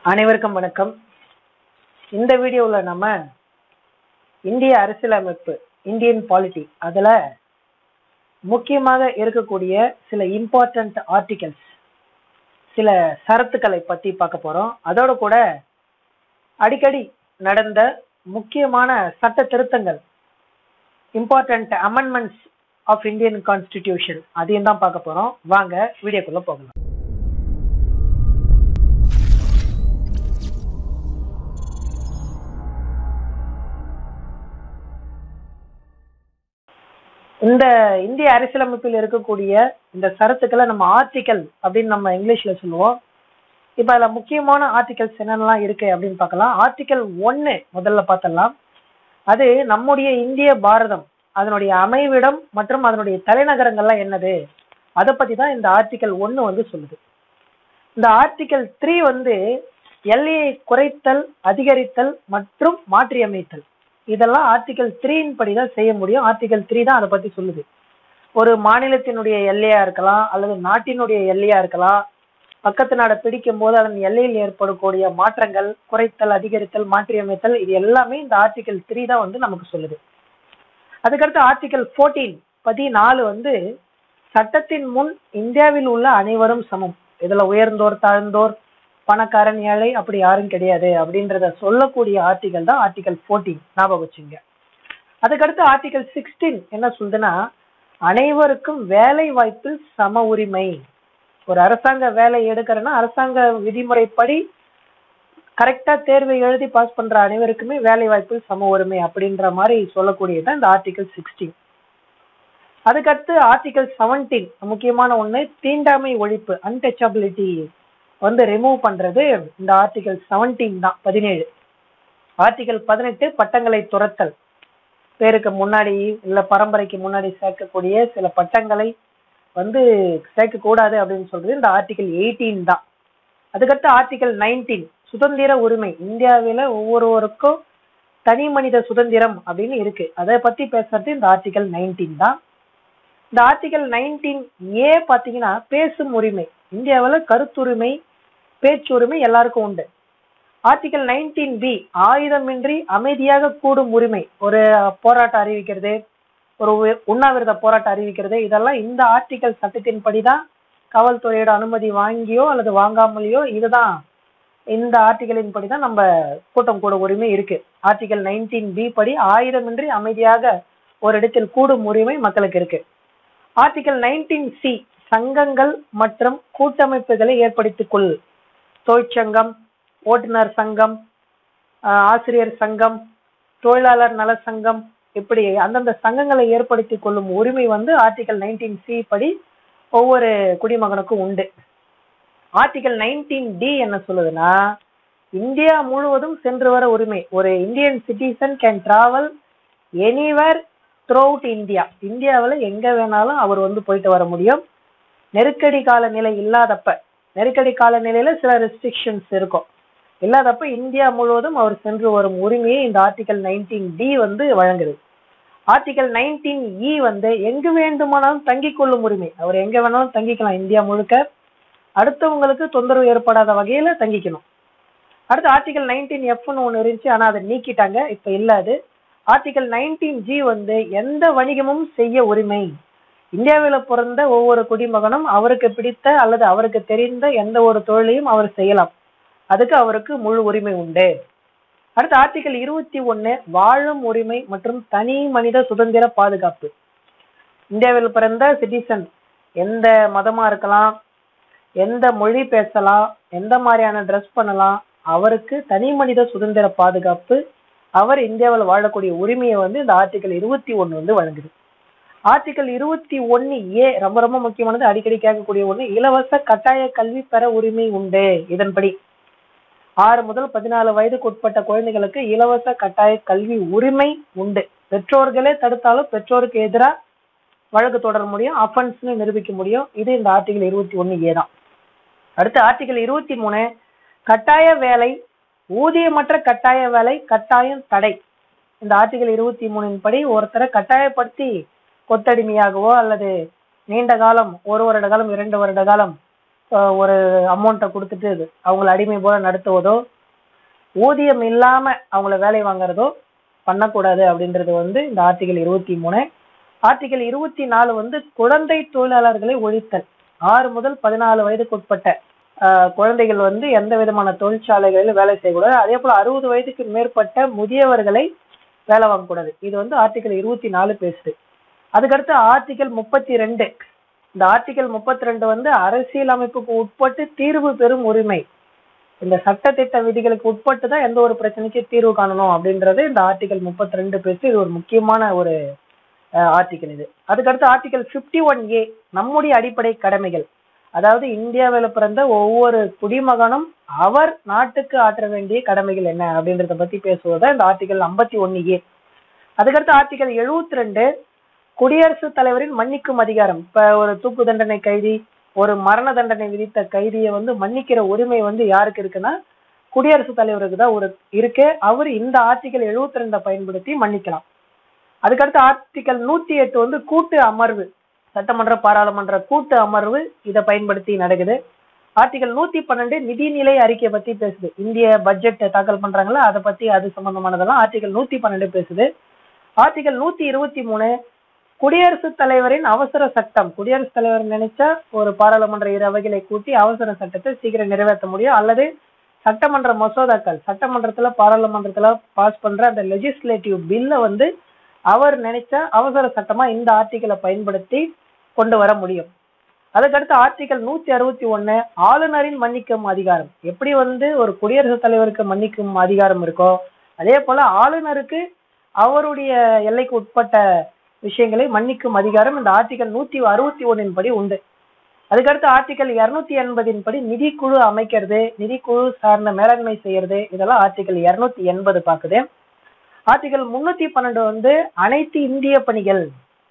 அனைவருக்கும் வணக்கம் இந்த வீடியோவில் நம்ம இந்திய அரசியலமைப்பு இந்தியன் பாலிட்டி அதில் முக்கியமாக இருக்கக்கூடிய சில இம்பார்ட்டன்ட் ஆர்டிகல்ஸ் சில சரத்துக்களை பற்றி பார்க்க போகிறோம் அதோட கூட அடிக்கடி நடந்த முக்கியமான சட்ட திருத்தங்கள் important amendments of Indian constitution அதையும் தான் பார்க்க போகிறோம் வாங்க வீடியோக்குள்ளே போகலாம் இந்த இந்திய அரசியலமைப்பில் இருக்கக்கூடிய இந்த சரத்துக்களை நம்ம ஆர்டிக்கல் அப்படின்னு நம்ம இங்கிலீஷ்ல சொல்லுவோம் இப்ப அதுல முக்கியமான ஆர்டிகல்ஸ் என்னென்னலாம் இருக்கு அப்படின்னு பார்க்கலாம் ஆர்டிக்கல் ஒன்னு முதல்ல பார்த்தலாம் அது நம்முடைய இந்திய பாரதம் அதனுடைய அமைவிடம் மற்றும் அதனுடைய தலைநகரங்கள்லாம் என்னது அதை பத்தி தான் இந்த ஆர்டிக்கல் ஒன்னு வந்து சொல்லுது இந்த ஆர்டிக்கல் த்ரீ வந்து எல்லையை குறைத்தல் அதிகரித்தல் மற்றும் மாற்றியமைத்தல் இதெல்லாம் ஆர்டிகல் த்ரீயின் படி தான் செய்ய முடியும் ஆர்டிகல் த்ரீ தான் அதை பத்தி சொல்லுது ஒரு மாநிலத்தினுடைய எல்லையா இருக்கலாம் அல்லது நாட்டினுடைய எல்லையா இருக்கலாம் பக்கத்து நாடை பிடிக்கும் போது அதன் எல்லையில் ஏற்படக்கூடிய மாற்றங்கள் குறைத்தல் அதிகரித்தல் மாற்றியமைத்தல் இது எல்லாமே இந்த ஆர்டிகல் த்ரீ தான் வந்து நமக்கு சொல்லுது அதுக்கடுத்து ஆர்டிகல் ஃபோர்டீன் பதினாலு வந்து சட்டத்தின் முன் இந்தியாவில் உள்ள அனைவரும் சமம் இதுல உயர்ந்தோர் தாழ்ந்தோர் பணக்காரன் ஏழை அப்படி யாரும் கிடையாது அப்படின்றத சொல்லக்கூடிய ஆர்டிகல் தான் ஆர்டிகல் ஃபோர்டீன் ஞாபகம் வச்சுங்க அதுக்கடுத்து ஆர்டிகல் சிக்ஸ்டீன் என்ன சொல்லுதுன்னா அனைவருக்கும் வேலை வாய்ப்பில் சம உரிமை ஒரு அரசாங்க வேலை எடுக்கிறேன்னா அரசாங்க விதிமுறைப்படி கரெக்டா தேர்வை எழுதி பாஸ் பண்ற அனைவருக்குமே வேலை வாய்ப்பில் சம உரிமை அப்படின்ற மாதிரி சொல்லக்கூடியது இந்த ஆர்டிகல் சிக்ஸ்டீன் அதுக்கடுத்து ஆர்டிகல் செவன்டீன் முக்கியமான ஒண்ணு தீண்டாமை ஒழிப்பு அன்டச்சபிலிட்டி வந்து ரிமூவ் பண்றது இந்த ஆர்டிகல் செவன்டீன் தான் பதினேழு ஆர்டிகல் பதினெட்டு பட்டங்களை துரத்தல் பேருக்கு முன்னாடி இல்ல பரம்பரைக்கு முன்னாடி சேர்க்கக்கூடிய சில பட்டங்களை வந்து சேர்க்க கூடாது அப்படின்னு சொல்றது இந்த ஆர்டிகல் எயிட்டீன் தான் அதுக்கடுத்து ஆர்டிகல் நைன்டீன் சுதந்திர உரிமை இந்தியாவில ஒவ்வொருவருக்கும் தனி மனித சுதந்திரம் அப்படின்னு இருக்கு அதை பத்தி பேசுறது இந்த ஆர்டிகல் நைன்டீன் தான் இந்த ஆர்டிகல் நைன்டீன் ஏ பாத்தீங்கன்னா பேசும் உரிமை இந்தியாவில் கருத்துரிமை பேச்சுரிமை எல்லாருக்கும் உண்டு ஆர்டிகல் நைன்டீன் பி ஆயுதமின்றி அமைதியாக கூடும் உரிமை ஒரு போராட்டம் அறிவிக்கிறது ஒரு உண்ணாவிரத போராட்டம் அறிவிக்கிறது இதெல்லாம் இந்த ஆர்டிகல் சட்டத்தின் படிதான் காவல்துறையோட அனுமதி வாங்கியோ அல்லது வாங்காமலையோ இதுதான் இந்த ஆர்டிகலின் படி தான் நம்ம கூட்டம் கூட உரிமை இருக்கு ஆர்டிகல் நைன்டீன் பி படி ஆயுதமின்றி அமைதியாக ஒரு இடத்தில் கூடும் உரிமை மக்களுக்கு இருக்கு ஆர்டிகல் நைன்டீன் சி சங்கங்கள் மற்றும் கூட்டமைப்புகளை ஏற்படுத்திக் கொள் தொழிற்சங்கம் ஓட்டுநர் சங்கம் ஆசிரியர் சங்கம் தொழிலாளர் நல சங்கம் இப்படி அந்தந்த சங்கங்களை ஏற்படுத்தி கொள்ளும் உரிமை வந்து ஆர்டிகல் நைன்டீன் சி படி ஒவ்வொரு குடிமகனுக்கும் உண்டு ஆர்டிகல் நைன்டீன் டி என்ன சொல்லுதுன்னா இந்தியா முழுவதும் சென்று வர உரிமை ஒரு Indian citizen can travel anywhere throughout India இந்தியாவில் எங்க வேணாலும் அவர் வந்து போயிட்டு வர முடியும் நெருக்கடி கால நிலை இல்லாதப்ப நெருக்கடி கால நிலையில சில ரெஸ்ட்ரிக்ஷன்ஸ் இருக்கும் இல்லாதப்ப இந்தியா முழுவதும் அவர் சென்று வரும் உரிமையை இந்த ஆர்டிகல் நைன்டீன் டி வந்து வழங்குது ஆர்டிகல் நைன்டீன் இ வந்து எங்கு வேண்டுமானாலும் தங்கிக் கொள்ளும் உரிமை அவர் எங்க வேணாலும் தங்கிக்கலாம் இந்தியா முழுக்க அடுத்தவங்களுக்கு தொந்தரவு ஏற்படாத வகையில தங்கிக்கணும் அடுத்து ஆர்டிகல் நைன்டீன் எஃப்னு ஒன்று இருந்துச்சு ஆனா அதை நீக்கிட்டாங்க இப்ப இல்ல அது ஆர்டிகல் நைன்டீன் ஜி வந்து எந்த வணிகமும் செய்ய உரிமை இந்தியாவில் பிறந்த ஒவ்வொரு குடிமகனும் அவருக்கு பிடித்த அல்லது அவருக்கு தெரிந்த எந்த ஒரு தொழிலையும் அவர் செய்யலாம் அதுக்கு அவருக்கு முழு உரிமை உண்டு அடுத்து ஆர்டிகல் இருபத்தி ஒன்னு வாழும் உரிமை மற்றும் தனி மனித சுதந்திர பாதுகாப்பு இந்தியாவில் பிறந்த சிட்டிசன் எந்த மதமா இருக்கலாம் எந்த மொழி பேசலாம் எந்த மாதிரியான ட்ரெஸ் பண்ணலாம் அவருக்கு தனி மனித சுதந்திர பாதுகாப்பு அவர் இந்தியாவில் வாழக்கூடிய உரிமையை வந்து இந்த ஆர்டிகல் இருபத்தி ஒன்னு வந்து வழங்குது ஆர்டிகல் இருபத்தி ஒன்னு ஏ ரொம்ப ரொம்ப முக்கியமானது அடிக்கடி கேட்கக்கூடிய ஒண்ணு இலவச கட்டாய கல்வி பெற உரிமை உண்டு இதன்படி ஆறு முதல் பதினாலு வயதுக்கு உட்பட்ட குழந்தைகளுக்கு இலவச கட்டாய கல்வி உரிமை உண்டு பெற்றோர்களே தடுத்தாலும் பெற்றோருக்கு எதிராக வழக்கு தொடர முடியும் அஃபென்ஸ்னு நிரூபிக்க முடியும் இது இந்த ஆர்டிகல் இருபத்தி ஒன்னு ஏ தான் அடுத்து ஆர்டிகல் இருபத்தி மூணு கட்டாய வேலை ஊதியமற்ற கட்டாய வேலை கட்டாயம் தடை இந்த ஆர்டிகல் இருபத்தி மூணின் படி ஒருத்தரை கட்டாயப்படுத்தி கொத்தடிமையாகவோ அல்லது நீண்ட காலம் ஒரு வருட காலம் இரண்டு வருட காலம் அஹ், ஒரு அமௌண்ட்டை கொடுத்துட்டு இது அவங்கள அடிமை போல நடத்துவதோ ஊதியம் இல்லாம அவங்கள வேலை வாங்குறதோ பண்ணக்கூடாது அப்படின்றது வந்து இந்த ஆர்டிகல் இருபத்தி மூணு ஆர்டிகல் இருபத்தி நாலு வந்து குழந்தை தொழிலாளர்களை ஒழித்தல் ஆறு முதல் பதினாலு வயதுக்கு உட்பட்ட ஆஹ், குழந்தைகள் வந்து எந்த விதமான தொழிற்சாலைகளிலும் வேலை செய்யக்கூடாது அதே போல அறுபது வயதுக்கு மேற்பட்ட முதியவர்களை வேலை வாங்கக்கூடாது இது வந்து ஆர்டிகல் இருபத்தி நாலு பேசுது அதுக்கடுத்து ஆர்டிகல் முப்பத்தி ரெண்டு இந்த ஆர்டிகல் முப்பத்தி ரெண்டு வந்து அரசியல் அமைப்புக்கு உட்பட்டு தீர்வு பெறும் உரிமை இந்த சட்டத்திட்ட விதிகளுக்கு உட்பட்டு தான் எந்த ஒரு பிரச்சனைக்கு தீர்வு காணணும் அப்படின்றது இந்த ஆர்டிகல் முப்பத்தி ரெண்டு பேசி இது ஒரு முக்கியமான ஒரு ஆர்டிகல் இது அதுக்கடுத்து ஆர்டிகல் 51 ஒன் ஏ நம்முடைய அடிப்படை கடமைகள் அதாவது இந்தியாவில் பிறந்த ஒவ்வொரு குடிமகனும் அவர் நாட்டுக்கு ஆற்ற வேண்டிய கடமைகள் என்ன அப்படின்றத பத்தி பேசுவதா இந்த ஆர்டிகல் ஐம்பத்தி ஒன்னு ஏ அதுக்கடுத்து ஆர்டிகல் 72 ரெண்டு குடியரசுத் தலைவரின் மன்னிக்கும் அதிகாரம் இப்ப ஒரு தூக்கு தண்டனை கைதி ஒரு மரண தண்டனை விதித்த கைதியை வந்து மன்னிக்கிற உரிமை வந்து யாருக்கு இருக்குன்னா குடியரசுத் தலைவருக்கு தான் ஒரு இருக்கு அவர் இந்த ஆர்டிகல் 72 ரெண்டை பயன்படுத்தி மன்னிக்கலாம் அதுக்கடுத்து ஆர்டிகல் நூத்தி எட்டு வந்து கூட்டு அமர்வு சட்டமன்ற பாராளுமன்ற கூட்டு அமர்வு இதை பயன்படுத்தி நடக்குது ஆர்டிகல் நூத்தி பன்னெண்டு நிதிநிலை அறிக்கை பத்தி பேசுது இந்திய பட்ஜெட் தாக்கல் பண்றாங்களா அதை பத்தி அது சம்பந்தமானதெல்லாம் ஆர்டிகல் நூத்தி பன்னெண்டு பேசுது ஆர்டிகல் நூத்தி இருபத்தி மூணு குடியரசுத் தலைவரின் அவசர சட்டம் குடியரசுத் தலைவர் நினைச்சா ஒரு பாராளுமன்ற இரு அவைகளை கூட்டி அவசர சட்டத்தை சீக்கிரம் நிறைவேற்ற முடியும் அல்லது சட்டமன்ற மசோதாக்கள் சட்டமன்றத்துல பாராளுமன்றத்துல பாஸ் பண்ற அந்த லெஜிஸ்லேட்டிவ் பில்ல வந்து அவர் நினைச்சா அவசர சட்டமா இந்த ஆர்டிகலை பயன்படுத்தி கொண்டு வர முடியும் அதுக்கடுத்து ஆர்டிகல் நூத்தி அறுபத்தி ஒண்ணு ஆளுநரின் மன்னிக்கும் அதிகாரம் எப்படி வந்து ஒரு குடியரசுத் தலைவருக்கு மன்னிக்கும் அதிகாரம் இருக்கோ அதே போல ஆளுநருக்கு அவருடைய எல்லைக்கு உட்பட்ட விஷயங்களை மன்னிக்கும் அதிகாரம் இந்த ஆர்டிகல் நூத்தி அறுபத்தி ஒன்னின் படி உண்டு அதுக்கடுத்து ஆர்டிகல் இருநூத்தி எண்பதின் படி நிதிக்குழு அமைக்கிறது நிதிக்குழு சார்ந்த மேலாண்மை செய்யறது இதெல்லாம் ஆர்டிகல் இருநூத்தி எண்பது பாக்குது ஆர்டிகல் முன்னூத்தி பன்னெண்டு வந்து அனைத்து இந்திய பணிகள்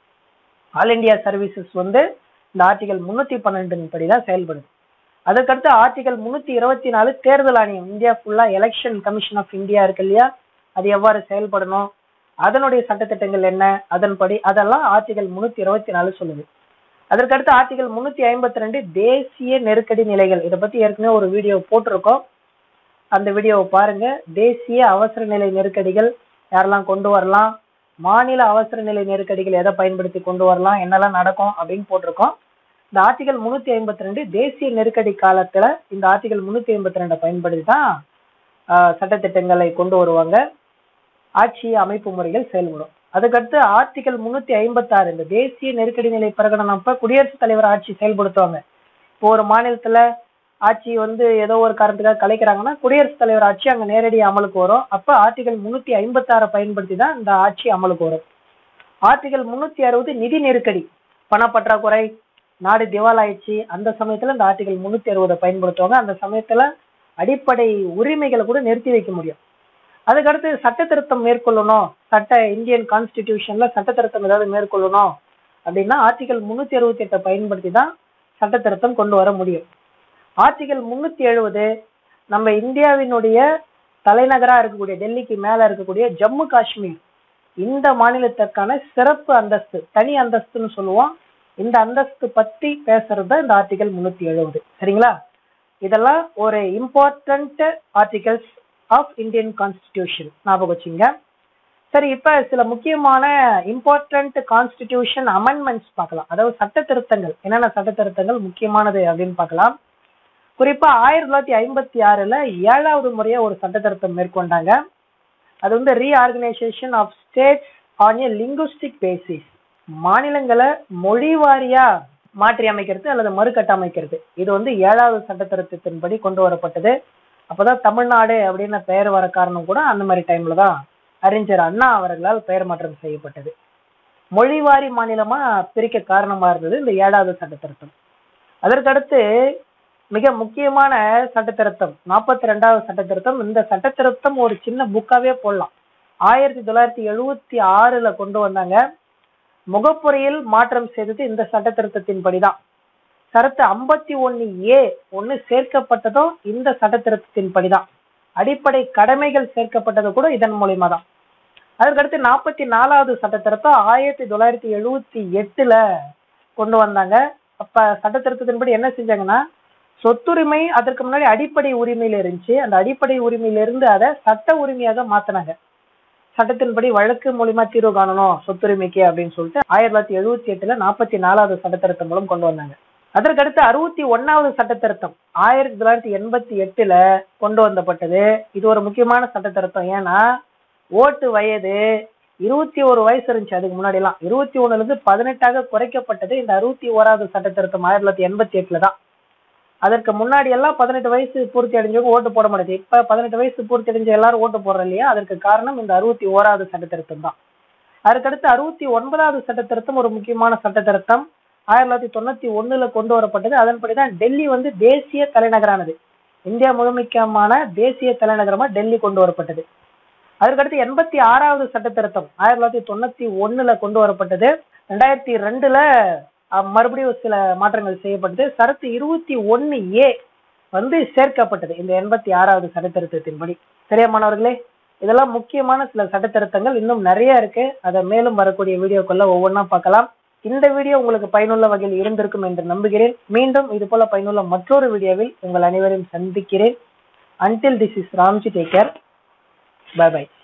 ஆல் இந்தியா சர்வீசஸ் வந்து இந்த ஆர்டிகல் முன்னூத்தி பன்னெண்டின் படி தான் செயல்படுது அதுக்கடுத்து ஆர்டிகல் முன்னூத்தி இருபத்தி நாலு தேர்தல் ஆணையம் இந்தியா ஃபுல்லா எலெக்ஷன் கமிஷன் ஆஃப் இந்தியா இருக்கு இல்லையா அது எவ்வாறு செயல்படணும் அதனுடைய சட்டத்திட்டங்கள் என்ன அதன்படி அதெல்லாம் ஆர்டிகல் முன்னூத்தி இருபத்தி நாலு சொல்லுது அதற்கடுத்து ஆர்டிகல் முன்னூத்தி ஐம்பத்தி ரெண்டு தேசிய நெருக்கடி நிலைகள் இதை பத்தி ஏற்கனவே ஒரு வீடியோ போட்டிருக்கோம் அந்த வீடியோவை பாருங்க தேசிய அவசர நிலை நெருக்கடிகள் யாரெல்லாம் கொண்டு வரலாம் மாநில அவசர நிலை நெருக்கடிகள் எதை பயன்படுத்தி கொண்டு வரலாம் என்னெல்லாம் நடக்கும் அப்படின்னு போட்டிருக்கோம் இந்த ஆர்டிகல் முன்னூத்தி ஐம்பத்தி ரெண்டு தேசிய நெருக்கடி காலத்துல இந்த ஆர்டிகல் முன்னூத்தி ஐம்பத்தி ரெண்டை பயன்படுத்தி தான் ஆஹ், சட்டத்திட்டங்களை கொண்டு வருவாங்க ஆட்சி அமைப்பு முறைகள் செயல்படும் அதுக்கடுத்து ஆர்டிகல் முன்னூத்தி ஐம்பத்தி ஆறு இந்த தேசிய நெருக்கடி நிலை பிரகடனம் அப்ப குடியரசுத் தலைவர் ஆட்சி செயல்படுத்துவாங்க இப்போ ஒரு மாநிலத்துல ஆட்சி வந்து ஏதோ ஒரு காரணத்துக்காக கலைக்கிறாங்கன்னா குடியரசுத் தலைவர் ஆட்சி அங்க நேரடி அமலுக்கு வரும் அப்ப ஆர்டிகல் முன்னூத்தி ஐம்பத்தி ஆறை பயன்படுத்தி தான் இந்த ஆட்சி அமலுக்கு வரும் ஆர்டிகல் முன்னூத்தி அறுபது நிதி நெருக்கடி பணப்பற்றாக்குறை நாடு திவால் ஆயிடுச்சு அந்த சமயத்துல இந்த ஆர்டிகல் முன்னூத்தி அறுபதை பயன்படுத்துவாங்க அந்த சமயத்துல அடிப்படை உரிமைகளை கூட நிறுத்தி வைக்க முடியும் அதுக்கடுத்து சட்ட திருத்தம் மேற்கொள்ளணும் சட்ட இந்தியன் கான்ஸ்டிடியூஷன்ல சட்ட திருத்தம் ஏதாவது மேற்கொள்ளணும் அப்படின்னா ஆர்டிகல் முன்னூத்தி அறுபத்தி எட்டை பயன்படுத்தி தான் சட்ட திருத்தம் கொண்டு வர முடியும் ஆர்டிகல் முன்னூத்தி எழுபது நம்ம இந்தியாவினுடைய தலைநகரா இருக்கக்கூடிய டெல்லிக்கு மேல இருக்கக்கூடிய ஜம்மு காஷ்மீர் இந்த மாநிலத்திற்கான சிறப்பு அந்தஸ்து தனி அந்தஸ்துன்னு சொல்லுவோம் இந்த அந்தஸ்து பத்தி பேசுறது தான் இந்த ஆர்டிகல் முன்னூத்தி எழுபது சரிங்களா இதெல்லாம் ஒரு important articles of Indian constitution ஞாபகம் வச்சுங்க சரி இப்ப சில முக்கியமான இம்பார்ட்டன்ட் கான்ஸ்டிடியூஷன் அமெண்ட்மெண்ட்ஸ் பார்க்கலாம் அதாவது சட்ட திருத்தங்கள் என்னென்ன சட்ட திருத்தங்கள் முக்கியமானது அப்படின்னு பார்க்கலாம் குறிப்பா ஆயிரத்தி தொள்ளாயிரத்தி ஐம்பத்தி ஆறுல ஏழாவது முறையா ஒரு சட்ட திருத்தம் மேற்கொண்டாங்க அது வந்து reorganisation of states on a linguistic basis மாநிலங்களை மொழி வாரியா மாற்றி அமைக்கிறது அல்லது மறுகட்டமைக்கிறது இது வந்து ஏழாவது சட்ட திருத்தத்தின்படி கொண்டு வரப்பட்டது அப்பதான் தமிழ்நாடு அப்படின்னு பெயர் வர காரணம் கூட அந்த மாதிரி டைம்ல தான் அறிஞர் அண்ணா அவர்களால் பெயர் மாற்றம் செய்யப்பட்டது மொழிவாரி மாநிலமா பிரிக்க காரணமா இருந்தது இந்த ஏழாவது சட்ட திருத்தம் அதற்கடுத்து மிக முக்கியமான சட்ட திருத்தம் நாற்பத்தி ரெண்டாவது சட்ட திருத்தம் இந்த சட்ட திருத்தம் ஒரு சின்ன புக்காவே போடலாம் ஆயிரத்தி தொள்ளாயிரத்தி எழுவத்தி ஆறுல கொண்டு வந்தாங்க முகப்புறையில் மாற்றம் செய்தது இந்த சட்ட திருத்தத்தின் படிதான் சரத்து ஐம்பத்தி ஒன்னு ஏ ஒன்னு சேர்க்கப்பட்டதும் இந்த சட்ட திருத்தத்தின் படிதான் அடிப்படை கடமைகள் சேர்க்கப்பட்டது கூட இதன் மூலியமா தான் அதுக்கடுத்து நாற்பத்தி நாலாவது சட்ட திருத்தம் ஆயிரத்தி தொள்ளாயிரத்தி எழுவத்தி எட்டுல கொண்டு வந்தாங்க அப்ப சட்ட திருத்தத்தின்படி என்ன செஞ்சாங்கன்னா சொத்துரிமை அதற்கு முன்னாடி அடிப்படை உரிமையில இருந்துச்சு அந்த அடிப்படை உரிமையில இருந்து அதை சட்ட உரிமையாக மாத்தினாங்க சட்டத்தின்படி வழக்கு மூலியமா தீர்வு காணணும் சொத்துரிமைக்கு அப்படின்னு சொல்லிட்டு ஆயிரத்தி தொள்ளாயிரத்தி எழுபத்தி எட்டுல நாற்பத்தி நாலாவது சட்ட திருத்தம் மூலம் கொண்டு வந்தாங்க அதற்கடுத்து அறுபத்தி ஒன்னாவது சட்ட திருத்தம் ஆயிரத்தி தொள்ளாயிரத்தி எண்பத்தி எட்டுல கொண்டு வந்தப்பட்டது இது ஒரு முக்கியமான சட்ட திருத்தம் ஏன்னா ஓட்டு வயது இருபத்தி ஒரு வயசு இருந்துச்சு அதுக்கு முன்னாடி எல்லாம் இருபத்தி ஒண்ணுல இருந்து பதினெட்டாக குறைக்கப்பட்டது இந்த அறுபத்தி ஓராவது சட்ட திருத்தம் ஆயிரத்தி தொள்ளாயிரத்தி எண்பத்தி எட்டுல தான் அதற்கு முன்னாடி எல்லாம் பதினெட்டு வயசு பூர்த்தி அடைஞ்சவங்க ஓட்டு போட முடியாது இப்ப பதினெட்டு வயசு பூர்த்தி அடைஞ்ச எல்லாரும் ஓட்டு போடுறோம் இல்லையா அதற்கு காரணம் இந்த அறுபத்தி ஓராவது சட்ட திருத்தம் தான் அதுக்கடுத்து அறுபத்தி ஒன்பதாவது சட்ட திருத்தம் ஒரு முக்கியமான சட்ட திருத்தம் ஆயிரத்தி தொள்ளாயிரத்தி தொண்ணூத்தி ஒண்ணுல கொண்டு வரப்பட்டது அதன்படிதான் டெல்லி வந்து தேசிய தலைநகரானது இந்தியா முழுமைக்கான தேசிய தலைநகரமா டெல்லி கொண்டு வரப்பட்டது அதற்கடுத்து எண்பத்தி ஆறாவது சட்ட திருத்தம் ஆயிரத்தி தொள்ளாயிரத்தி தொண்ணூத்தி ஒண்ணுல கொண்டு வரப்பட்டது ரெண்டாயிரத்தி ரெண்டுல அஹ், மறுபடியும் சில மாற்றங்கள் செய்யப்பட்டது சரத்து இருபத்தி ஒன்னு ஏ வந்து சேர்க்கப்பட்டது இந்த எண்பத்தி ஆறாவது சட்ட திருத்தத்தின்படி சரியா மாணவர்களே இதெல்லாம் முக்கியமான சில சட்ட திருத்தங்கள் இன்னும் நிறைய இருக்கு அதை மேலும் வரக்கூடிய வீடியோக்குள்ள ஒவ்வொன்றா பார்க்கலாம் இந்த வீடியோ உங்களுக்கு பயனுள்ள வகையில் இருந்திருக்கும் என்று நம்புகிறேன் மீண்டும் இது போல பயனுள்ள மற்றொரு வீடியோவில் உங்கள் அனைவரையும் சந்திக்கிறேன் until this is Ramji Thakkar bye by